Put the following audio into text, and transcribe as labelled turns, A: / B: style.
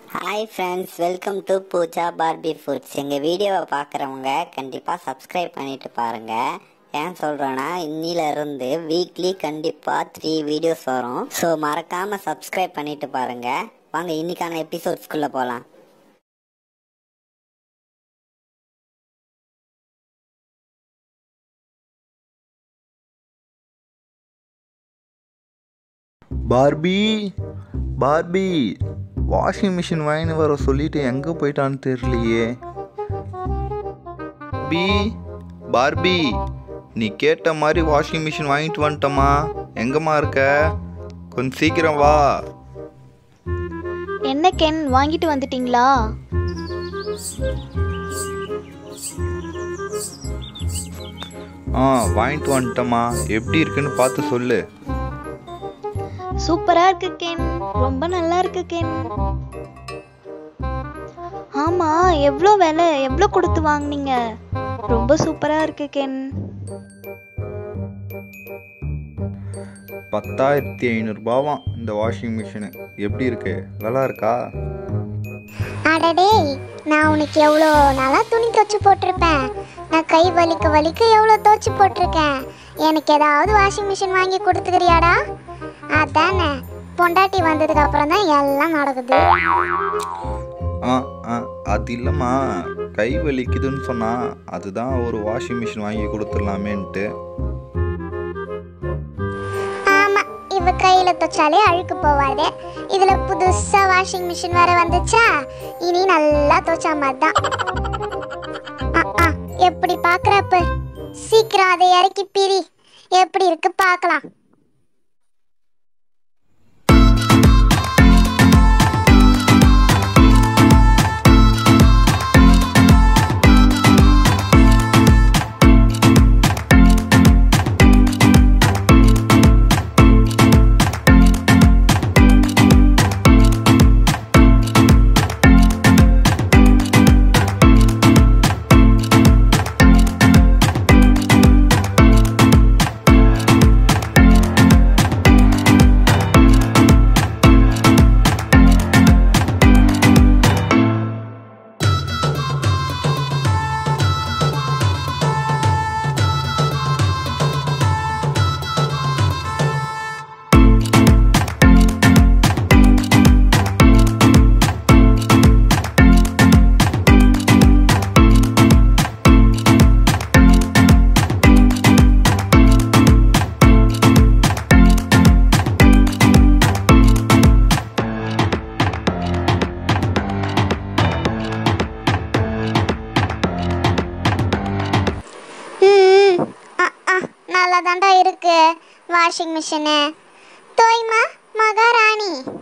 A: hi friends welcome to Pooja Barbie foods எங்கள் வீடியோவை பார்க்குறவங்க கண்டிப்பாக சப்ஸ்கிரைப் பண்ணிட்டு பாருங்க ஏன் சொல்கிறேன்னா இன்னிலிருந்து வீக்லி கண்டிப்பாக த்ரீ வீடியோஸ் வரும் ஸோ மறக்காமல் சப்ஸ்கிரைப் பண்ணிட்டு பாருங்க வாங்க இன்னைக்கான எபிசோட்ஸ்குள்ளே போகலாம்
B: பார்பி பார்பி வாஷிங் மிஷின் வாங்கின்னு வர சொல்லிட்டு எங்கே போயிட்டான்னு தெரியலையே பி பார்பி நீ கேட்ட மாதிரி வாஷிங் மிஷின் வாங்கிட்டு வந்துட்டோமா எங்கம்மா இருக்க கொஞ்சம் சீக்கிரம் வா
C: என்ன கென் வாங்கிட்டு வந்துட்டீங்களா
B: ஆ வாங்கிட்டு வந்துட்டோமா எப்படி இருக்குன்னு பார்த்து சொல்லு
C: சூப்பரா இருக்கு கென் ரொம்ப நல்லா இருக்கு கென் ஆமா எவ்வளோ விலை எவ்வளோ கொடுத்து வாங்குனீங்க ரொம்ப சூப்பரா இருக்கு கென்
B: பத்தாயிரத்தி ஐநூறுபாவாம் இந்த வாஷிங் மிஷினு எப்படி இருக்கு நல்லா இருக்கா
D: அடடே நான் உனக்கு எவ்வளோ நல்லா துணி துவைச்சு போட்டிருப்பேன் நான் கை வலிக்க வலிக்க எவ்வளோ துவைச்சு போட்டிருக்கேன் எனக்கு ஏதாவது வாஷிங் மிஷின் வாங்கி கொடுத்துக்கிறியாடா அதானே பொண்டாட்டி வந்ததுக்கு அப்புறம் தான் எல்லாம் நடக்குது
B: ஆ ஆ அது இல்லைம்மா கை வலிக்குதுன்னு சொன்னா அதுதான் ஒரு வாஷிங் மிஷின் வாங்கி கொடுத்துடலாமேன்ட்டு
D: ஆமா இவ கையில துவைச்சாலே அழுக்கு போவாது இதுல புதுசா வாஷிங் மிஷின் வேற வந்துச்சா இனி நல்லா துவைச்சா மாதிரி தான் ஆ, ஆ, எப்படி பாக்குறப்ப சீக்கிரம் அதை இறக்கி பிரி எப்படி இருக்கு பார்க்கலாம் ம் ஆ ஆ நல்லா இருக்கு வாஷிங் மிஷினு தோய்மா மகாராணி